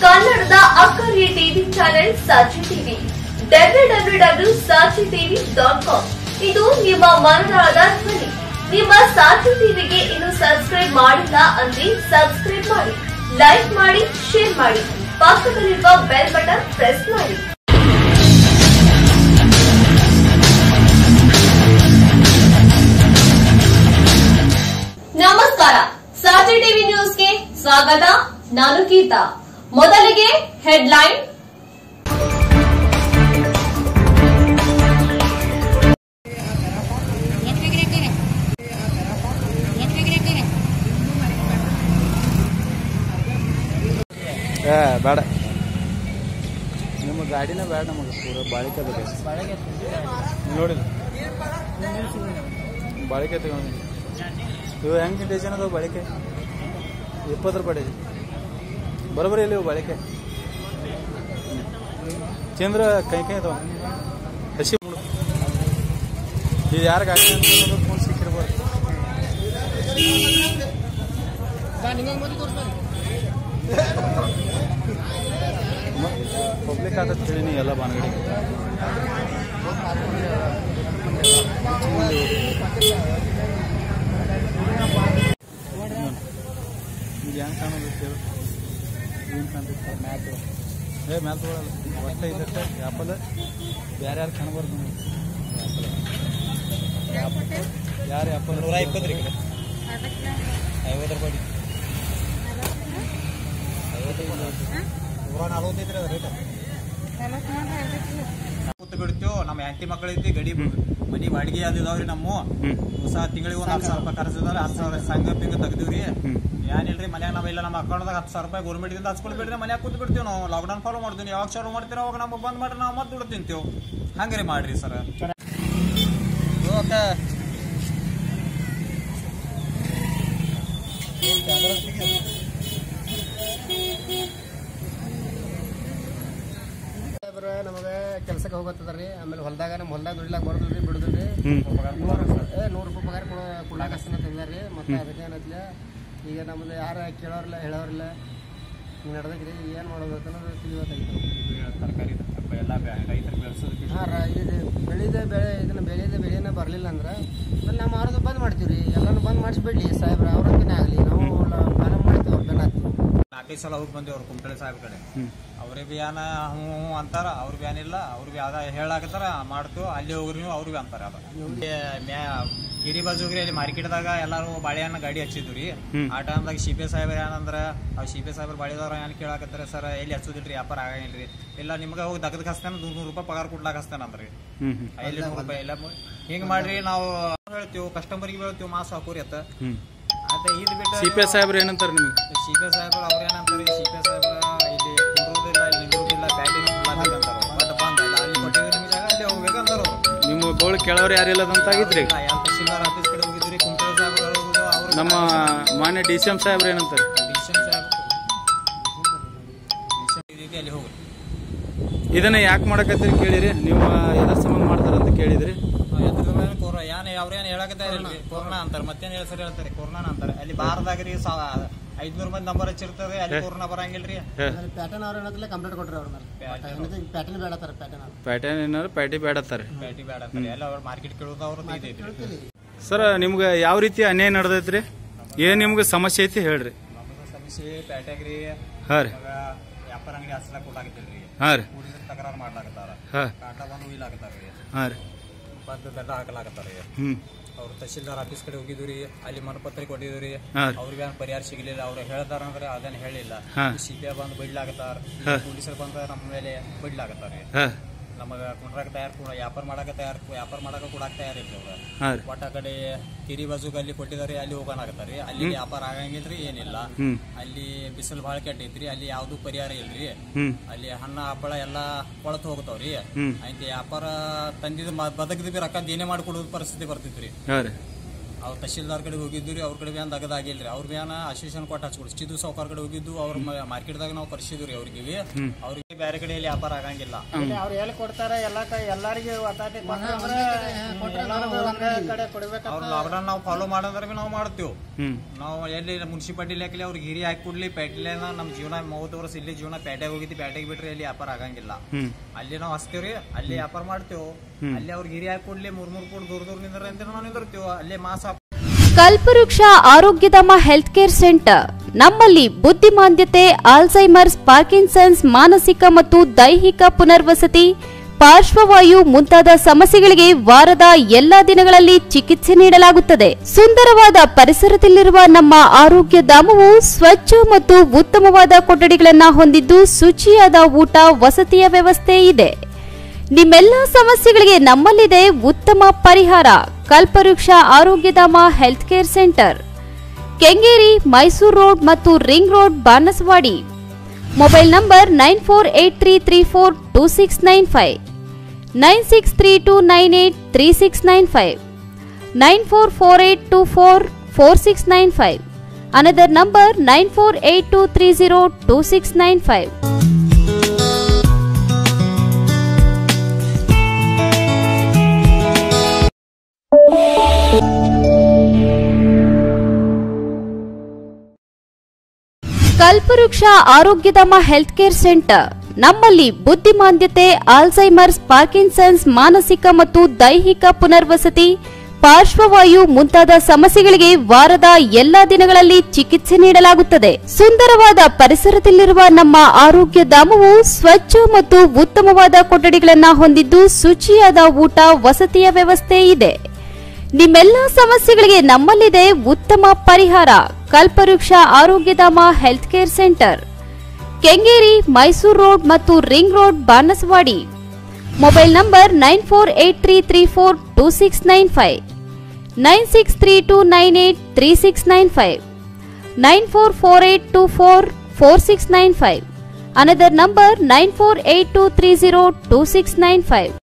ಕನ್ನಡದ ಅಕ್ಕರಿಯ TV channel Saachi TV W W W Saachi TV dot com ಇದು ನಿಮ್ಮ ಮನದಾಳದ ಧ್ವನಿ ನಿಮ್ಮ ಸಾಚಿ ಟಿವಿಗೆ ಇನ್ನು ಸಬ್ಸ್ಕ್ರೈಬ್ ಮಾಡಿಲ್ಲ ಅಂದ್ರೆ ಸಬ್ಸ್ಕ್ರೈಬ್ ಮಾಡಿ ಲೈಕ್ ಮಾಡಿ ಶೇರ್ ಮಾಡಿ ಪಕ್ಕದಲ್ಲಿರುವ ಬೆಲ್ ಬಟನ್ ಪ್ರೆಸ್ ಮಾಡಿ ನಮಸ್ಕಾರ ಸಾಚಿ ಟಿವಿ ನ್ಯೂಸ್ಗೆ ಸ್ವಾಗತ ನಾನು ಗೀತಾ ಮೊದಲಿಗೆ ಹೆಡ್ಲೈನ್ ಏ ಬೇಡ ನಿಮ್ಮ ಗಾಡಿನ ಬೇಡ ನಮಗೆ ಪೂರ ಬಾಳಿಕೆ ಬೇಕು ನೋಡಿಲ್ಲ ಬಾಳಿಕೆ ತಗೊಂಡು ಇವು ಹೆಂಗೆ ಡಜನ್ ಅದಾವ ಬಾಳಿಕೆ ಇಪ್ಪತ್ತು ರೂಪಾಯಿ ಡಜನ್ ಬರೋಬ್ಬರಿ ಇಲ್ಲಿ ಇವು ಬಾಳಿಕೆ ಚಂದ್ರ ಕೈ ಕೈ ಅದಾವ ಹಸಿ ಮುಡು ಇದು ಯಾರಿಗೆ ಗಾಡಿ ಅಂತ ಫೋನ್ ಸಿಕ್ಕಿರ್ಬೋದು ಪಬ್ಲಿಕ್ ಆದ ತಿಳಿನಿ ಎಲ್ಲ ಬಾನಗಡಿ ಇದು ಹೆಂಗೆ ಕಾಣೋದು ಏನು ಕಾಣ್ತೈತೆ ಮ್ಯಾತ್ ಏ ಮ್ಯಾತ್ ತೊಗೊಳಲ್ಲ ಒಟ್ಟ ಇದಕ್ಕೆ ಆ್ಯಪಲ್ ಬೇರೆ ಯಾರು ಕಾಣಬಾರ್ದು ಆ್ಯಪಲ್ ಯಾರು ಆ್ಯಪಲ್ ನೂರ ಇಪ್ಪತ್ತು ರೀ ಐವತ್ತು ರೂಪಾಯಿ ನೂರ ನಲ್ವತ್ತೈದು ರೀ ರೇಟ್ ಕೂತ್ ಬಿಡ್ತೀವೋ ನಮ್ಮ ಹೆಂಡತಿ ಮಕ್ಕಳೈತಿ ಗಡಿ ಮನಿ ಬಾಡಿಗೆ ಅದು ಇದಾವ್ರಿ ನಮ್ಮ ಹೊಸ ತಿಂಗಳಿಗೆ ಒಂದು ಹತ್ತು ಸಾವಿರ ರೂಪಾಯಿ ಖರ್ಚಿದಾರೆ ಹತ್ತು ಸಾವಿರ ಸಂಘ ಪಿಂಗ ತೆಗ್ದಿವ್ರಿ ಏನಿಲ್ರಿ ಮನ್ಯಾಗ ನಾವ್ ಇಲ್ಲ ನಮ್ಮ ಅಕೌಂಟ್ದಾಗ ಹತ್ತು ಸಾವಿರ ರೂಪಾಯಿ ಗೌರ್ಮೆಂಟ್ದಿಂದ ಹಚ್ಕೊಳ್ ಬಿಡ್ರಿ ಮನ್ಯಾಗ ಕೂತ್ ಬಿಡ್ತೀವಿ ನಾವು ಲಾಕ್ಡೌನ್ ಫಾಲೋ ಮಾಡ್ತೀವಿ ಯಾವಾಗ ಚಾಲು ಮಾಡ್ತೀರ ಅವಾಗ ನಮಗೆ ಬಂದ್ ಮಾಡ್ರಿ ನಾವು ಮತ್ತೆ ದುಡ್ಡು ತಿಂತೀವಿ ಹಂಗ್ರಿ ಮಾಡ್ರಿ ಸರ್ ಓಕೆ ಸಾಹೇಬ್ರ ನಮಗೆ ಕೆಲ್ಸಕ್ಕೆ ಹೋಗತ್ತದ್ರಿ ಆಮೇಲೆ ಹೊಲ್ದಾಗ ನಮ್ಮ ಹೊಲ್ದಾಗ ದುಡಿಲಾಕ ಬರೋದಿಲ್ರಿ ಬಿಡುದಿಲ್ರಿ ಹ್ಮ್. ಏ ನೂರು ರೂಪಾಯಿ ಪಗಾರ ಕೊಡ ಕೊಡಾಕ ಹಸ್ತನ ತಂದಾರಿ ಮತ್ತೆ ಅದಕ್ಕೆ ಏನತ್ಲೆ ಈಗ ನಮ್ದು ಯಾರ ಕೇಳೋರಿಲ್ಲ ಹೇಳೋರಿಲ್ಲ ಹಿಂಗೆ ನಡ್ದೈತ್ರಿ ಏನು ಮಾಡೋದು ಅನ್ನೋದು ತಿಳಿಯೋದಾಗಿತ್ತು ತರಕಾರಿ ಎಲ್ಲ ರೈತರು ಬೆಳೆಸೋದು ಹಾಂ ರ ಇದು ಬೆಳೆದ ಬೆಳೆ ಇದನ್ನ ಬೆಳೆದ ಬೆಳೆನ ಬರಲಿಲ್ಲ ಅಂದ್ರೆ ಆಮೇಲೆ ನಾವು ಮಾರೋದು ಬಂದ್ ಮಾಡ್ತೀವಿ ರೀ ಎಲ್ಲನೂ ಬಂದ್ ಮಾಡಿಸ್ಬಿಡ್ಲಿ ಸಾಹೇಬ್ರ ಅವ್ರಂತನೇ ಆಗಲಿ ನಾವು ಫಾಲ ಮಾಡ್ತೀವಿ ಅವ್ರು ಬೆನ್ನಾಗ್ತೀವಿ ನಾಲ್ಕೈದು ಸಲ ಹೋಗಿ ಬಂದೇವ್ರು ಕುಂಟಳಿ ಸಾಹೇಬ್ ಕಡೆ ಹ್ಮ್. ಅವ್ರೇ ಬಿ ಏನ ಹ್ಞೂ ಹ್ಞೂ ಅಂತಾರ ಅವ್ರ ಬಿ ಏನಿಲ್ಲ ಅವ್ರ ಬಿ ಅದ ಹೇಳಾಕತ್ತಾರ ಮಾಡ್ತೀವಿ ಅಲ್ಲಿ ಹೋಗ್ರಿ ನೀವು ಅವ್ರು ಬಿ ಅಂತಾರ ಅದ ಏ, ಮ್ಯಾ ಕಿರಿ ಬಾಜುಗ್ರಿ ಅಲ್ಲಿ ಮಾರ್ಕೆಟ್ದಾಗ ಎಲ್ಲಾರು ಬಾಳೆಹಣ್ಣ ಗಾಡಿ ಹಚ್ಚಿದ್ವಿ ರೀ ಹ್ಮ್. ಆ ಟೈಮ್ದಾಗ ಶಿಪೆ ಸಾಹೇಬ್ ಏನಂದ್ರ ಆ ಶಿಪೆ ಸಾಹೇಬ್ರ ಬಾಳಿದವ್ರ ಏನ್ ಕೇಳಾಕತ್ತಾರ ಸರ್ ಎಲ್ಲಿ ಹಚ್ಚೋದಿಲ್ರಿ ವ್ಯಾಪಾರ ಆಗಂಗಿಲ್ರಿ ಇಲ್ಲ ನಿಮ್ಗೆ ಹೋಗಿ ದಗದಕ್ಕೆ ಹಚ್ತೇನೆ ನೂರು ರೂಪಾಯಿ ಪಗಾರ ಕೊಡ್ಲಾಕ ಹಚ್ತೇನೆ ಅಂದ್ರಿ ಹ್ಞೂ ಹ್ಞೂ ಎಲ್ಲಿ ನೂರು ರೂಪಾಯಿ ಇಲ್ಲ ಹಿಂಗ್ ಮಾಡ್ರಿ ನಾವು ಹೇಳ್ತೀವಿ ಕಸ್ಟಮರ್ಗೆ ಹೇಳ್ತೀವಿ ಮಾಸ್ ಹಾಕೋರಿ ಅತ್ತ ಹ್ಞೂ ಅದ ಇದ್ ಬಿಟ್ಟು ಸಿ ಪಿ ಎಸ್ ಸಾಹೇಬ್ರು ಏನಂತಾರೆ ನಿಮಗೆ ಶಿಪೆ ಸಾಹೇಬ್ರು ಅವ್ರ ಏನಂತಾರೆ ಶಿಪೆ ಸಾಹೇಬ್ರ ಇಲ್ಲಿ ಕುಂಡ್ರುದಿಲ್ಲ ಇಲ್ಲಿ ನಿಂದ್ರುದಿಲ್ಲ ಬ್ಯಾಟಿನ ಅಂತಾರ ಬಟ್ ಬಂದ ಅಲ್ಲಿ ಕೊಟ್ಟಿದ್ರಿ ನಿಮ್ಗೆ ಜಾಗ ಅಲ್ಲಿ ಹೋಗ್ಬೇಕು ಅಂತಾರ ಅವ್ರು ನಿಮ್ಮ ಗೋಳು ಕೇಳೋರು ಯಾರಿಲ್ಲದಂತ ಆಗಿದ್ರಿ ಯಾವ ತಹಸೀಲ್ದಾರ್ ಆಫೀಸ್ ಕಡೆ ಹೋಗಿದ್ರಿ ಕುಂಟೆ ಸಾಹೇಬ್ರು ಹೋಗುದು ಅವ್ರು ನಮ್ಮ ಮಾನ್ಯ ಡಿ ಸಿ ಎಂ ಸಾಹೇಬ್ರು ಏನಂತಾರೆ ಡಿಸಿಷನ್ ಸಾಹೇಬ್ ಡಿಸಿಷನ್ ಈ ರೀತಿ ಅಲ್ಲಿ ಹೋಗ್ರಿ ಇದನ್ನ ಯಾಕೆ ಮಾಡಕತ್ತೀರಿ ಕೇಳಿರಿ ನೀವು ಎದ್ರ ಸಂಬಂಧ ಮಾಡ್ತಾರಂತ ಕೇಳಿದ್ರಿ ಎದ್ರ ಮೇಲೆ ಕೊರ ಏನ್ ಅವ್ರೇನ್ ಹೇಳಕತ್ತಾರ ಇಲ್ರಿ ಕೊರೋನಾ ಅಂತಾರ ಮತ್ತೇನ್ ಹೆಸರು ಹೇಳ್ತಾರೆ ಕೊರೋನಾ ಅಂತಾರೆ ಅಲ್ಲಿ ಬಾರದಾಗ್ರಿ ಐದ್ನೂರ್ ಮಂದಿ ನಂಬರ್ ಹಚ್ಚಿರ್ತದೆ ಅಲ್ಲಿ ಕೊರೋನಾ ಬರಂಗಿಲ್ರಿ ಹೇ ಆಮೇಲೆ ಪ್ಯಾಟರ್ನ್ ಅವ್ರು ಏನಂತಲೇ ಕಂಪ್ಲೇಂಟ್ ಕೊಟ್ರಿ ಅವ್ರ ಮೇಲೆ ಪ್ಯಾಟರ್ನ್ ಬೇಡತ್ತಾರ ಪ್ಯಾಟರ್ನ್ ಅವ್ರು ಪ್ಯಾಟರ್ನ್ ಏನಾರು ಪ್ಯಾಟಿ ಬೇಡತ್ತಾರೆ ಬ್ಯಾಟಿ ಬೇಡ ಅಂತಾರೆ ಎಲ್ಲ ಅವ್ರ ಮಾರ್ಕೆಟ್ ಕೇಳೋದು ಅವ್ರ ಇದೈತಿ ಸರ್ ನಿಮ್ಗೆ ಯಾವ ರೀತಿ ಅನ್ಯಾಯ ನಡೆದೈತ್ರಿ ಏನ್ ನಿಮ್ಗೆ ಸಮಸ್ಯೆ ಐತಿ ಹೇಳ್ರಿ ನಮ್ಮದು ಸಮಸ್ಯೆ ಪ್ಯಾಟ್ಯಾಗ್ರಿ ಹಾಂ ರೀ ಇವಾಗ ವ್ಯಾಪಾರ ಅಂಗಡಿ ಹಚ್ಚಲಾಕ್ ಕೊಡ್ಲಾಕತ್ತಿಲ್ರಿ ಹಾಂ ರೀ ಕೂಡಿದ ತಕರಾರು ಮಾಡ್ಲಾಕತ್ತಾರ ಹಾಂ ಕಾಟ ಬಂದು ಒಯ್ಲಾಕತ್ತಾರ ಹಾಂ ರೀ ಬಂದು ದಂಡ ಹಾಕಲಾಕತ್ತಾರ ಹ್ಞೂ ಅವ್ರು ತಹಶೀಲ್ದಾರ್ ಆಫೀಸ್ ಕಡೆ ಹೋಗಿದ್ವಿ ರೀ ಅಲ್ಲಿ ಮನಪತ್ರ ಕೊಟ್ಟಿದ್ವಿ ರೀ ಹಾಂ ರೀ ಅವ್ರಿಗೆ ಏನ್ ಪರಿಹಾರ ಸಿಗಲಿಲ್ಲ ಅವ್ರು ಹೇಳ್ತಾರ ಅಂದ್ರೆ ಅದನ್ನ ಹೇಳಿಲ್ಲ ಹಾ. ಸಿ ಪಿ ಬಂದು ಬೈಡ್ಲಾಕತ್ತಾರ ಹಾ. ಪೊಲೀಸರು ಬಂದ ನಮ್ಮ ಮೇಲೆ ಬೈಡ್ಲಾಕತ್ತಾರ ರೀ ಹಾಂ ನಮಗ ಕುಂಡ್ರಾಕ ತಯಾರ ಕೂಡ ವ್ಯಾಪಾರ ಮಾಡಕ ತಯಾರ ವ್ಯಾಪಾರ ಮಾಡಕ ಕೊಡಾಕ ತಯಾರಿಲ್ಲ ಅವ್ರ ಹಾಂ ರೀ ಒಟ್ಟ ಕಡೆ ಕಿರಿ ಬಾಜುಗ ಅಲ್ಲಿ ಕೊಟ್ಟಿದಾರೆ ಅಲ್ಲಿ ಹೋಗೋಣಾಗತ್ತಾರ ಅಲ್ಲಿ ವ್ಯಾಪಾರ ಆಗಂಗಿಲ್ರಿ ಏನಿಲ್ಲ ಹ್ಞೂ ಅಲ್ಲಿ ಬಿಸಿಲು ಭಾಳ ಕೆಟ್ಟೈತ್ರಿ ಅಲ್ಲಿ ಯಾವ್ದು ಪರಿಹಾರ ಇಲ್ರಿ ಹ್ಞೂ ಅಲ್ಲಿ ಹಣ್ಣ ಹಪ್ಪಳ ಎಲ್ಲ ಕೊಳತು ಹೋಗ್ತಾವ್ರಿ ಹ್ಞೂ ಆಯ್ತು ವ್ಯಾಪಾರ ತಂದಿದ್ ಮ- ಬದಕದ ಬಿ ರೊಕ್ಕ ಏನೇ ಮಾಡಿಕೊಡೋದು ಪರಿಸ್ಥಿತಿ ಬರ್ತಿತ್ರಿ ಹಾಂ ರೀ ಅವ್ರು ತಹಶೀಲ್ದಾರ್ ಕಡೆ ಹೋಗಿದ್ದು ರೀ ಅವ್ರ ಕಡೆ ಬ್ಯಾನ್ ದಗದಾಗಿಲ್ಲ ರೀ ಅವ್ರ ಬ್ಯಾನ ಅಸೋಸಿಯೇಷನ್ ಕೊಟ್ಟು ಹಚ್ಕೊಡಿ ಚಿದು ಸಾವುಕಾರ ಕಡೆ ಹೋಗಿದ್ದು ಅವ್ರ ಮಾರ್ಕೆಟ್ದಾಗ ನಾವು ಕರ್ಸಿದ್ವಿ ರೀ ಅವ್ರಿಗೆ ಅವ್ರಿಗೆ ಬೇರೆ ಕಡೆಯಲ್ಲಿ ವ್ಯಾಪಾರ ಆಗಂಗಿಲ್ಲ ಅವ್ರು ಎಲ್ಲಿ ಕೊಡ್ತಾರೆ ಎಲ್ಲ ಎಲ್ಲಾರಿಗೆ ಒತ್ತಾಟಿ ಕೊಟ್ರಂದ್ರೆ ಎಲ್ಲರಿಗೂ ಒಂದೇ ಕಡೆ ಕೊಡ್ಬೇಕಂತ ಅವ್ರ ಲಾಕ್ಡೌನ್ ನಾವು ಫಾಲೋ ಮಾಡಂದ್ರೆ ಬಿ ನಾವು ಮಾಡ್ತೀವಿ ಹ್ಮ್ ನಾವು ಎಲ್ಲಿ ಮುನ್ಸಿಪಾಲಿಟಿ ಲೆಕ್ಕಲಿ ಅವ್ರಿಗೆ ಹಿರಿ ಹಾಕಿ ಕೊಡ್ಲಿ ಪೇಟೆಲೇನ ನಮ್ಮ ಜೀವನ ಮೂವತ್ತು ವರ್ಷ ಇಲ್ಲಿ ಜೀವನ ಪೇಟೆಗೆ ಹೋಗಿದ್ವಿ ಪೇಟೆಗೆ ಬಿಟ್ರೆ ಇಲ್ಲಿ ವ್ಯಾಪಾರ ಆಗಂಗಿಲ್ಲ ಹ್ಮ್ ಅಲ್ಲಿ ನಾವು ಹಚ್ತೀವ್ರಿ ಅಲ್ಲಿ ವ್ಯಾಪಾರ ಮಾಡ್ತೇವೆ ಅಲ್ಲಿ ಅವ್ರಿಗೆ ಹಿರಿ ಹಾಕಿ ಕೊಡ್ಲಿ ಮೂರ್ ಮೂರ್ ಫೂಟ್ ದೂರ ದೂರ ನಿಂದ್ರ ಅಂತ ನಾವು ನಿಂದಿರ್ತೀವಿ ಅಲ್ಲಿ ಮಾಸ ಕಲ್ಪವೃಕ್ಷ ಆರೋಗ್ಯಧಾಮ ಹೆಲ್ತ್ ಕೇರ್ ಸೆಂಟರ್ ನಮ್ಮಲ್ಲಿ ಬುದ್ಧಿಮಾಂದ್ಯತೆ ಆಲ್ಝೈಮರ್ಸ್ ಪಾರ್ಕಿನ್ಸನ್ಸ್ ಮಾನಸಿಕ ಮತ್ತು ದೈಹಿಕ ಪುನರ್ವಸತಿ ಪಾರ್ಶ್ವವಾಯು ಮುಂತಾದ ಸಮಸ್ಯೆಗಳಿಗೆ ವಾರದ ಎಲ್ಲಾ ದಿನಗಳಲ್ಲಿ ಚಿಕಿತ್ಸೆ ನೀಡಲಾಗುತ್ತದೆ ಸುಂದರವಾದ ಪರಿಸರದಲ್ಲಿರುವ ನಮ್ಮ ಆರೋಗ್ಯ ಧಾಮವು ಸ್ವಚ್ಛ ಮತ್ತು ಉತ್ತಮವಾದ ಕೊಠಡಿಗಳನ್ನು ಹೊಂದಿದ್ದು ಶುಚಿಯಾದ ಊಟ ವಸತಿಯ ವ್ಯವಸ್ಥೆ ಇದೆ ನಿಮ್ಮೆಲ್ಲ ಸಮಸ್ಯೆಗಳಿಗೆ ನಮ್ಮಲ್ಲಿದೆ ಉತ್ತಮ ಪರಿಹಾರ Kalpavriksha Arogyadhama health care centre Kengeri Mysuru road ಮತ್ತು ring road Banaswadi mobile number nine four eight three three four two six nine five nine six three two nine eight three six nine five nine four four eight two four four six nine five another number nine four eight two three zero two six nine five Kalpavriksha Arogyadhama health care centre ನಮ್ಮಲ್ಲಿ ಬುದ್ಧಿಮಾಂದ್ಯತೆ Alzheimer's Parkinson's ಮಾನಸಿಕ ಮತ್ತು ದೈಹಿಕ ಪುನರ್ವಸತಿ ಪಾರ್ಶ್ವವಾಯು ಮುಂತಾದ ಸಮಸ್ಯೆಗಳಿಗೆ ವಾರದ ಎಲ್ಲಾ ದಿನಗಳಲ್ಲಿ ಚಿಕಿತ್ಸೆ ನೀಡಲಾಗುತ್ತದೆ ಸುಂದರವಾದ ಪರಿಸರದಲ್ಲಿರುವ ನಮ್ಮ ಆರೋಗ್ಯ ಧಾಮವು ಸ್ವಚ್ಛ ಮತ್ತು ಉತ್ತಮವಾದ ಕೊಠಡಿಗಳನ್ನು ಹೊಂದಿದ್ದು ಶುಚಿಯಾದ ಊಟ ವಸತಿಯ ವ್ಯವಸ್ಥೆ ಇದೆ ನಿಮ್ಮೆಲ್ಲ ಸಮಸ್ಯೆಗಳಿಗೆ ನಮ್ಮಲ್ಲಿದೆ ಉತ್ತಮ ಪರಿಹಾರ Kalpavriksha Arogyadhama health care centre Kengeri Mysuru road ಮತ್ತು ring road Banaswadi mobile number nine four eight three three four two six nine five nine six three two nine eight three six nine five nine four four eight two four four six nine five another number nine four eight two three zero two six nine five